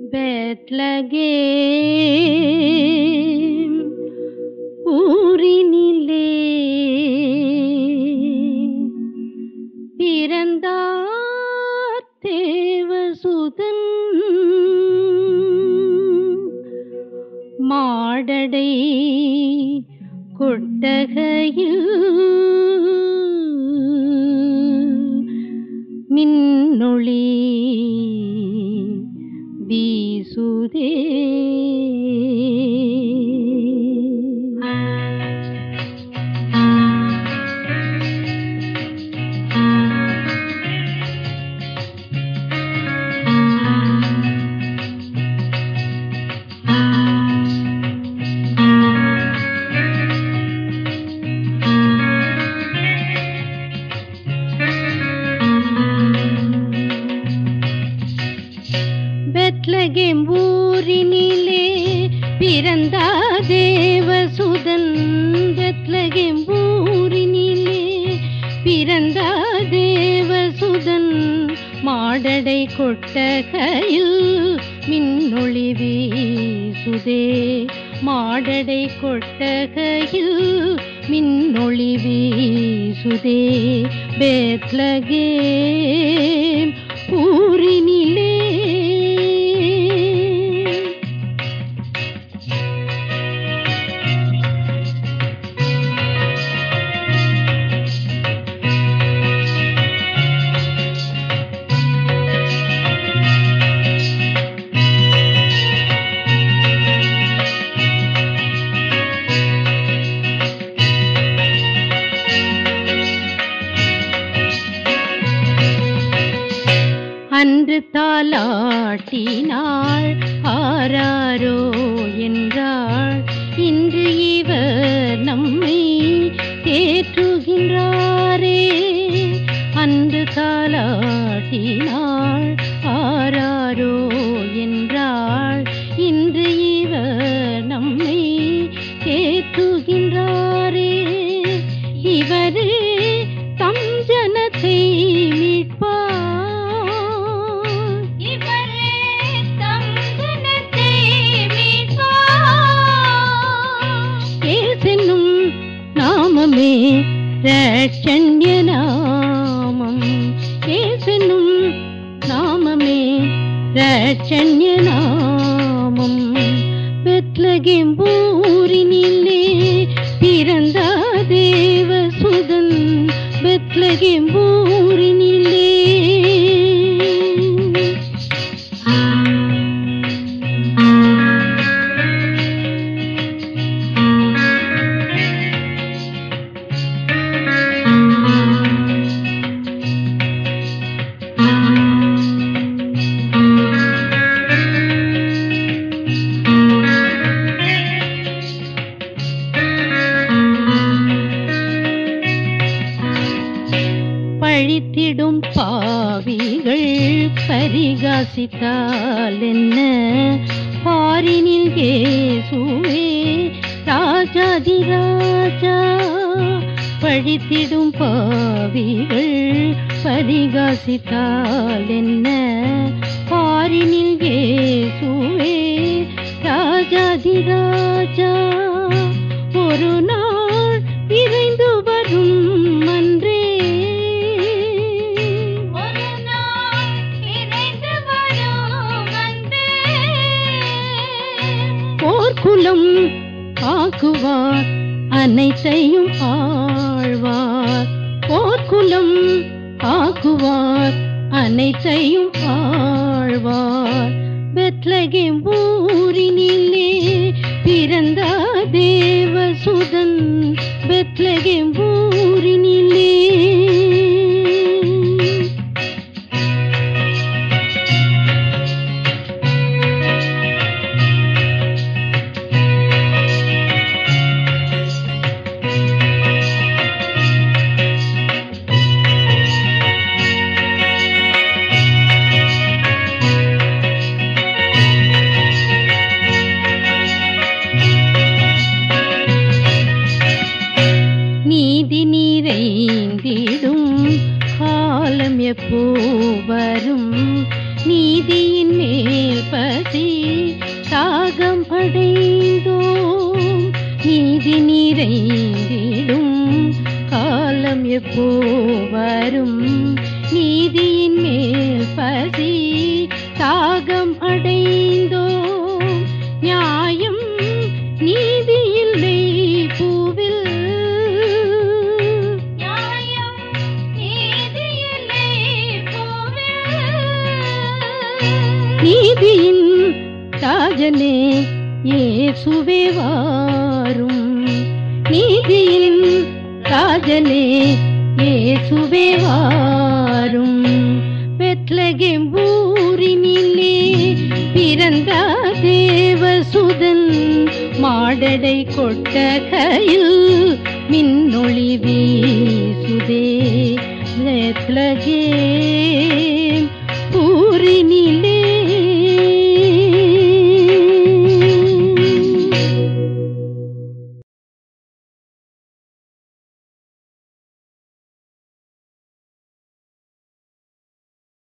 Bethlehem ஊரினிலே பிறந்தார் தேவசுதன் மாடடை கொட்டகையில் மின்னொளி வீசுதே Bethlehem ஊரினிலே பிறந்த தேவசுதன் பெத்லகேம் ஊரினிலே பிறந்த தேவசுதன் மாடடை கொட்டகையில் மின்னொளி வீசுதே மாடடை கொட்டகையில் மின்னொளி வீசுதே பெத்லகேம் ஊரினிலே அன்று தாலாட்டினாள் ஆராரோ என்றாள் இன்று இவர் நம்மை தேற்றுகின்றாரே அன்று தாலாட்டினாள் ஆராரோ என்றாள் இன்று இவர் நம்மை தேற்றுகின்றாரே இவரே தம் ஜனத்தை மீட்பார் இவரே தம் ஜனத்தை மீட்பார். ஏசென்னும் நாமமே ரட்சண்ய நாமம் ஏசென்னும் நாமமே ரட்சண்ய நாமம் பெத்லகேம் ஊரினிலே பிறந்த தேவசுதன் பெத்லகேம் ஊரினிலே பழித்திடும் பாவிகள் பரிகாசித்தால் என்ன பாரினில் இயேசுவே ராஜாதி ராஜா பழித்திடும் பாவிகள் பரிகாசித்தால் என்ன பாரினில் இயேசுவே ராஜாதி ராஜா ஒரு நாள் விரைந்து வரும் அன்றே ஒரு நாள் விரைந்து வரும் அன்பே. போர்க்குலம் ஆக்குவார் அனைத்தையும் ஆழ்வார் போர்க்குலம் ஆக்குவார் அனைத்தையும் ஆழ்வார் பெத்லகேம் ஊரினிலே பிறந்த தேவசுதன் பெத்லகேம் ஊரினிலே நீதி நிறைந்திடும் காலம் எப்போ வரும் நீதியின் மேல் பசி தாகம் அடைந்தோம் நீதி நிறைந்திடும் காலம் எப்போ வரும் நீதியின் மேல் பசி தாகம் அடைந்தோம் நியாயம் நீதி இல்லை பூவில் நியாயம் நீதியில்லை பூவில். நீதியின் ராஜனே இயேசுவே வாரும் நீதியின் ராஜனே இயேசுவே வாரும் பெத்லகேம் ஊரினிலே பிறந்த தேவசுதன் மாடடை கொட்டகையில் மின்னொளி வீசுதே பெத்லகே